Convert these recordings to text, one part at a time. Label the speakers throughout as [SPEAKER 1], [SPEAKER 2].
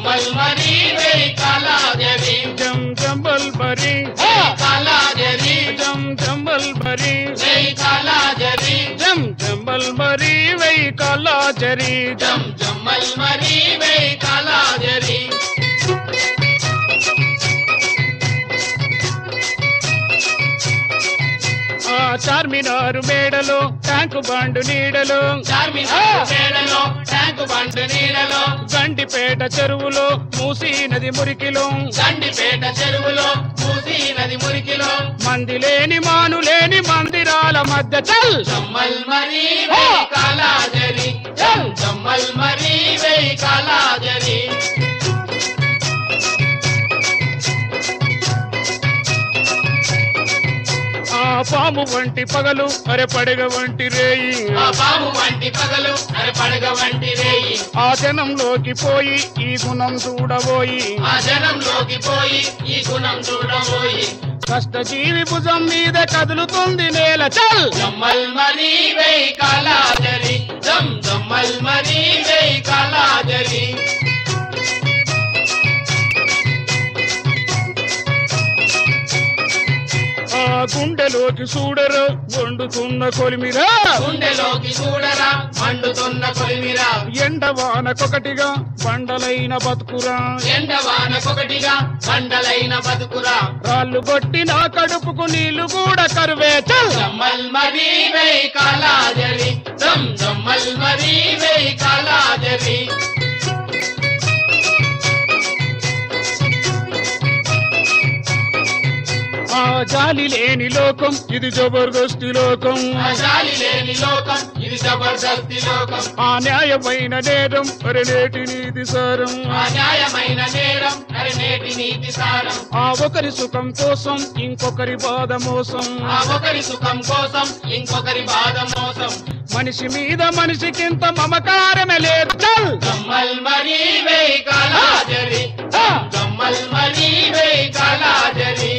[SPEAKER 1] జమ్మల్ మరి వేయి కాలాజరి
[SPEAKER 2] జం జంబల్ బరి
[SPEAKER 1] కాలాజరి
[SPEAKER 2] జం జంబల్ బరి
[SPEAKER 1] వేయి కాలాజరి
[SPEAKER 2] జం జంబల్ బరి వెయ్యి కళాచరి
[SPEAKER 1] జం జమ్మల్ మరి వేయి కాలాజరి
[SPEAKER 2] ఆ చార్మినారు మేడలో ట్యాంకు బండు నీడలో
[SPEAKER 1] చార్మినార్ మేడలో ట్యాంకు బండ్ నీడలో
[SPEAKER 2] గండిపేట చెరువులో మూసీ నది మురికిలో
[SPEAKER 1] గండిపేట చెరువులో మూసీ నది మురికిలో
[SPEAKER 2] మంది లేని మాను లేని మందిరాల మధ్య చల్
[SPEAKER 1] జమ్మల్ మరి వేయి కాలాజరి జం జమ్మల్ మరి వేయి కాలాజరి
[SPEAKER 2] ఆ పాము వంటి పగలు అరె పడగ వంటి రేయి
[SPEAKER 1] ఆ పాము వంటి పగలు అరే పడగ వంటి రేయి
[SPEAKER 2] ఆ జనంలోకి పోయి ఈ గుణం చూడబోయి
[SPEAKER 1] ఆ జనంలోకి పోయి ఈ గుణం చూడబోయి
[SPEAKER 2] కష్టజీవి భుజం మీద కదులుతుంది నేల చల్
[SPEAKER 1] జమ్మల్ మరి వేయి కాలాజరి జం జమ్మల్ మరి వేయి కాలాజరి
[SPEAKER 2] ఆ గుండెలోకి చూడరు వండుతున్న కొలిమిరా
[SPEAKER 1] గుండెలోకి చూడరా మండుతున్న కొలిమిరా
[SPEAKER 2] ఎండవానకొకటిగా బండలైన బతుకురా
[SPEAKER 1] ఎండవానకొకటిగా బండలైన బతుకురా
[SPEAKER 2] రాళ్ళు కొట్టిన కడుపుకు నీళ్లు కూడా కరువే చల్
[SPEAKER 1] జమ్మల్ మరి వేయి కాలాజరి జం జమ్మల్ మరి వేయి కాలాజరి
[SPEAKER 2] ఆ జాలి లేని లోకం ఇది జబర్దస్తి లోకం
[SPEAKER 1] ఆ జాలి లేని లోకం ఇది జబర్దస్తి లోకం
[SPEAKER 2] ఆ న్యాయమైన నేరం అరే నేటి నీతి సారం
[SPEAKER 1] ఆ న్యాయమైన నేరం అరే నేటి నీతి సారం
[SPEAKER 2] ఆ ఒకరి సుఖం కోసం ఇంకొకరి బాధ మోసం
[SPEAKER 1] ఆ ఒకరి సుఖం కోసం ఇంకొకరి బాధ మోసం
[SPEAKER 2] మనిషి మీద మనిషికింత మమకారమే లేదు చల్
[SPEAKER 1] జమ్మల్ మరి వేయి కాలాజరి జమ్మల్ మరి వేయి కాలాజరి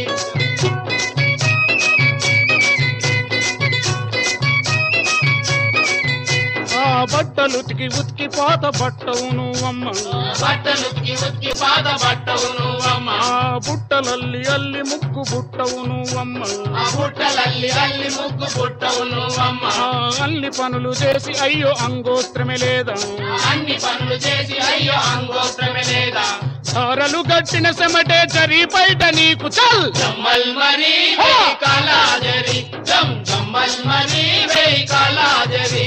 [SPEAKER 2] ఆ బట్టలు ఉతికి ఉతికి పాత బట్టవు నువ్వమ్మ
[SPEAKER 1] బట్టలు ఉతికి ఉతికి పాత బట్టవు నువ్వమ్మ
[SPEAKER 2] ఆ బుట్టలల్లి అల్లి ముక్కు బుట్టవు నువ్వమ్మ
[SPEAKER 1] ఆ బుట్టలల్లి అల్లి ముగ్గు బుట్టవు నువ్వమ్మ
[SPEAKER 2] ఆ అల్లి పనులు చేసి అయ్యో అంగోస్త్రమే లేదా
[SPEAKER 1] అన్ని పనులు చేసి అయ్యో అంగోత్రమే లేదా
[SPEAKER 2] సారలు గట్టిన సెమటే చరి బయట నీకు చల్
[SPEAKER 1] జమ్మల్ మరి వేయి కాలాజరి జం జమ్మల్ మరి వేయి కాలాజరి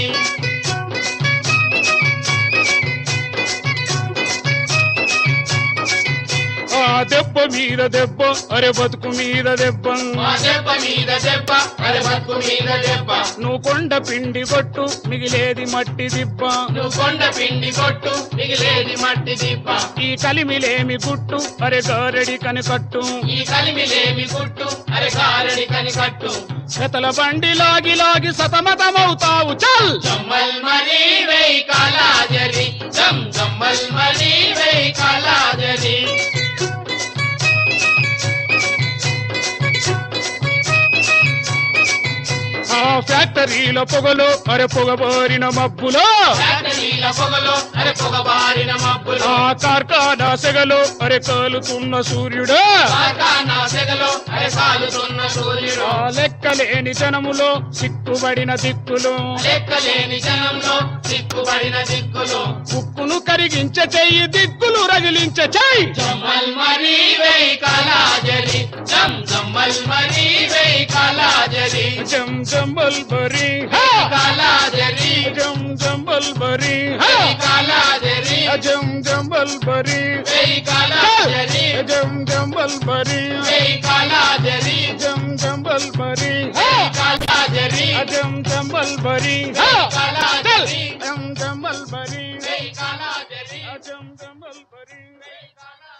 [SPEAKER 2] ఆ దెబ్బ మీద దెబ్బ అరే బతుకు మీద దెబ్బ
[SPEAKER 1] మా దెబ్బ మీద దెబ్బ అరే బతుకు మీద దెబ్బ
[SPEAKER 2] నువ్వు కొండ పిండి కొట్టు మిగిలేది మట్టి దిబ్బ
[SPEAKER 1] నువ్వు కొండ పిండి కొట్టు మిగిలేది మట్టి దిబ్బ
[SPEAKER 2] ఈ కలిమిలేమి గుట్టు అరే గారెడి కనికట్టు
[SPEAKER 1] ఈ కలిమిలేమి గుట్టు అరే కారడి కని కట్టు
[SPEAKER 2] శతల బండి లాగి లాగి సతమతమవుతావు చల్
[SPEAKER 1] జమ్మల్ మరి వేయి కాలాజరి జం జమ్మల్ మరి వేయి కాలాజరి
[SPEAKER 2] ఆ ఫ్యాక్టరీల పొగలో అరే పొగబారిన మబ్బులో
[SPEAKER 1] ఫ్యాక్టరీల పొగలో అరే పొగబారిన మబ్బులు
[SPEAKER 2] ఆ కార్ఖానా సెగలో అరే కాలుతున్న సూర్యుడా
[SPEAKER 1] కార్ఖానా సెగలో అరే కాలుతున్న సూర్యుడు
[SPEAKER 2] ఆ లెక్కలేని జనములో సిక్కుబడిన దిక్కులు
[SPEAKER 1] లెక్కలేని జనంలో సిక్కుబడిన దిక్కులు
[SPEAKER 2] ఉక్కును కరిగించే చెయ్యి దిక్కులు రగిలించే చెయ్యి
[SPEAKER 1] జమ్మల్ మరి వేయి కాలాజరి జం జమ్మల్ మరి వేయి కాలాజరి
[SPEAKER 2] జం జంబల్ బరి
[SPEAKER 1] కాలాజరి
[SPEAKER 2] జం జంబల్ బరి
[SPEAKER 1] వేయి కాలాజరి
[SPEAKER 2] జం జంబల్ బరి
[SPEAKER 1] వేయి కాలాజరి
[SPEAKER 2] జం జంబల్ బరి
[SPEAKER 1] వేయి కాలాజరి
[SPEAKER 2] జం జంబల్ బరి
[SPEAKER 1] వేయి కాలాజరి
[SPEAKER 2] జం జంబల్ బరి
[SPEAKER 1] కాలాజరి
[SPEAKER 2] జం జంబల్ బరి
[SPEAKER 1] వేయి కాలాజరి
[SPEAKER 2] జం జంబల్ బరి
[SPEAKER 1] వేయి కాలాజరి